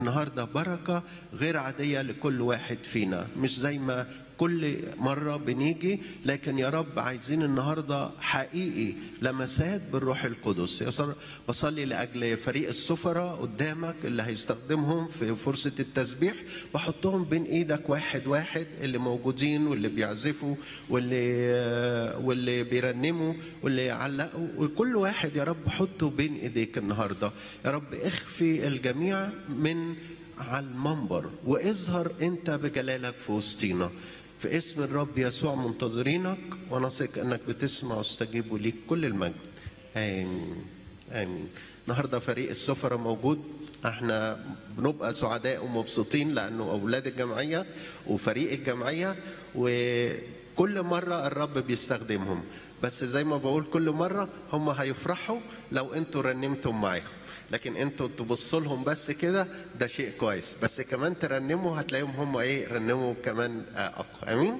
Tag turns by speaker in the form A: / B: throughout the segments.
A: النهارده بركه غير عاديه لكل واحد فينا مش زي ما كل مرة بنيجي لكن يا رب عايزين النهاردة حقيقي لمسات بالروح القدس يا بصلي لأجل فريق السفرة قدامك اللي هيستخدمهم في فرصة التسبيح بحطهم بين إيدك واحد واحد اللي موجودين واللي بيعزفوا واللي واللي بيرنموا واللي يعلقوا وكل واحد يا رب حطه بين إيديك النهاردة يا رب اخفي الجميع من على المنبر واظهر انت بجلالك في وسطينا في اسم الرب يسوع منتظرينك ونثق انك بتسمع واستجيب ليك كل المجد امين امين النهارده فريق السفره موجود احنا بنبقى سعداء ومبسوطين لانه اولاد الجمعيه وفريق الجمعيه وكل مره الرب بيستخدمهم بس زي ما بقول كل مره هم هيفرحوا لو انتوا رنمتم معاهم لكن انتوا تبصوا لهم بس كده ده شيء كويس بس كمان ترنموا هتلاقيهم هم ايه رنموا كمان اقوى امين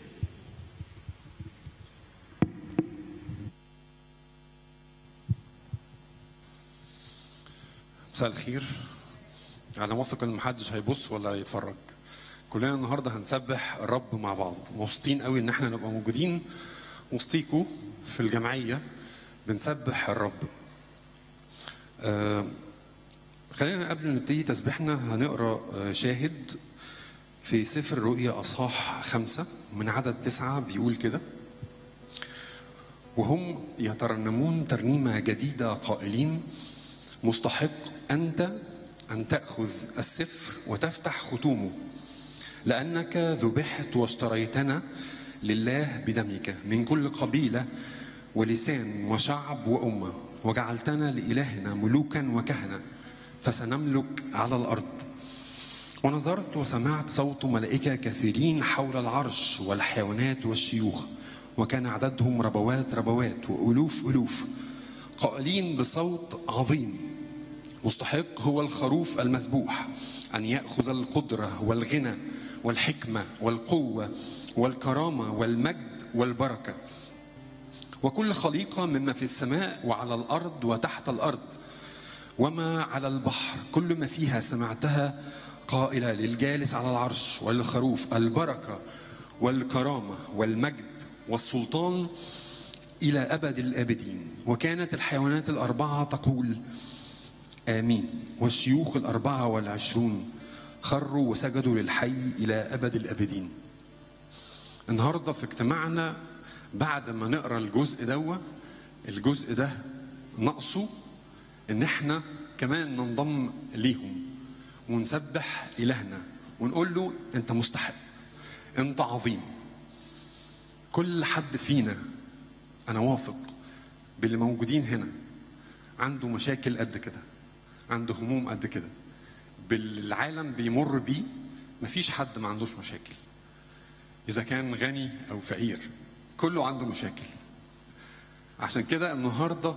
B: مساء الخير انا واثق ان محدش هيبص ولا يتفرج كلنا النهارده هنسبح الرب مع بعض مبسوطين قوي ان احنا نبقى موجودين وسطيكوا في الجمعيه بنسبح الرب آه خلينا قبل ما نبتدي تسبيحنا هنقرا آه شاهد في سفر الرؤيا اصحاح خمسه من عدد تسعه بيقول كده وهم يترنمون ترنيمه جديده قائلين مستحق انت ان تاخذ السفر وتفتح ختومه لانك ذبحت واشتريتنا لله بدمك من كل قبيله ولسان وشعب وامه وجعلتنا لإلهنا ملوكا وكهنة فسنملك على الأرض ونظرت وسمعت صوت ملائكة كثيرين حول العرش والحيوانات والشيوخ وكان عددهم ربوات ربوات وألوف ألوف قائلين بصوت عظيم مستحق هو الخروف المذبوح أن يأخذ القدرة والغنى والحكمة والقوة والكرامة والمجد والبركة وكل خليقة مما في السماء وعلى الأرض وتحت الأرض وما على البحر كل ما فيها سمعتها قائلة للجالس على العرش والخروف البركة والكرامة والمجد والسلطان إلى أبد الآبدين وكانت الحيوانات الأربعة تقول آمين والشيوخ الأربعة والعشرون خروا وسجدوا للحي إلى أبد الآبدين النهاردة في اجتماعنا بعد ما نقرا الجزء دوا الجزء ده ناقصه ان احنا كمان ننضم ليهم ونسبح الهنا ونقول له انت مستحق انت عظيم كل حد فينا انا واثق باللي موجودين هنا عنده مشاكل قد كده عنده هموم قد كده بالعالم بيمر بيه مفيش حد ما عندوش مشاكل اذا كان غني او فقير كله عنده مشاكل عشان كده النهارده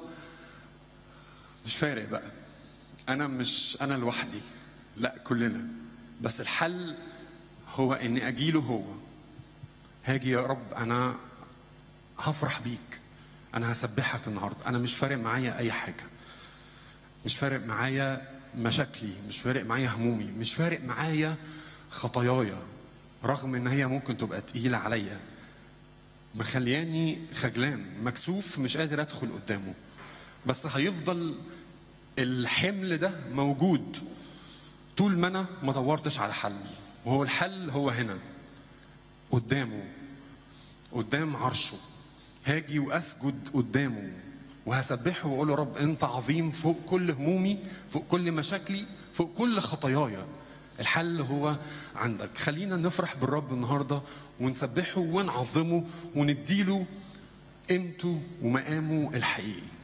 B: مش فارق بقى انا مش انا لوحدي لا كلنا بس الحل هو اني اجيله هو هاجي يا رب انا هفرح بيك انا هسبحك النهارده انا مش فارق معايا اي حاجه مش فارق معايا مشاكلي مش فارق معايا همومي مش فارق معايا خطاياي رغم ان هي ممكن تبقى تقيله عليا مخلياني خجلان مكسوف مش قادر ادخل قدامه بس هيفضل الحمل ده موجود طول ما انا ما دورتش على حل وهو الحل هو هنا قدامه قدام عرشه هاجي واسجد قدامه وهسبحه واقول له رب انت عظيم فوق كل همومي فوق كل مشاكلي فوق كل خطاياي الحل هو عندك خلينا نفرح بالرب النهارده ونسبحه ونعظمه ونديله قيمته ومقامه الحقيقي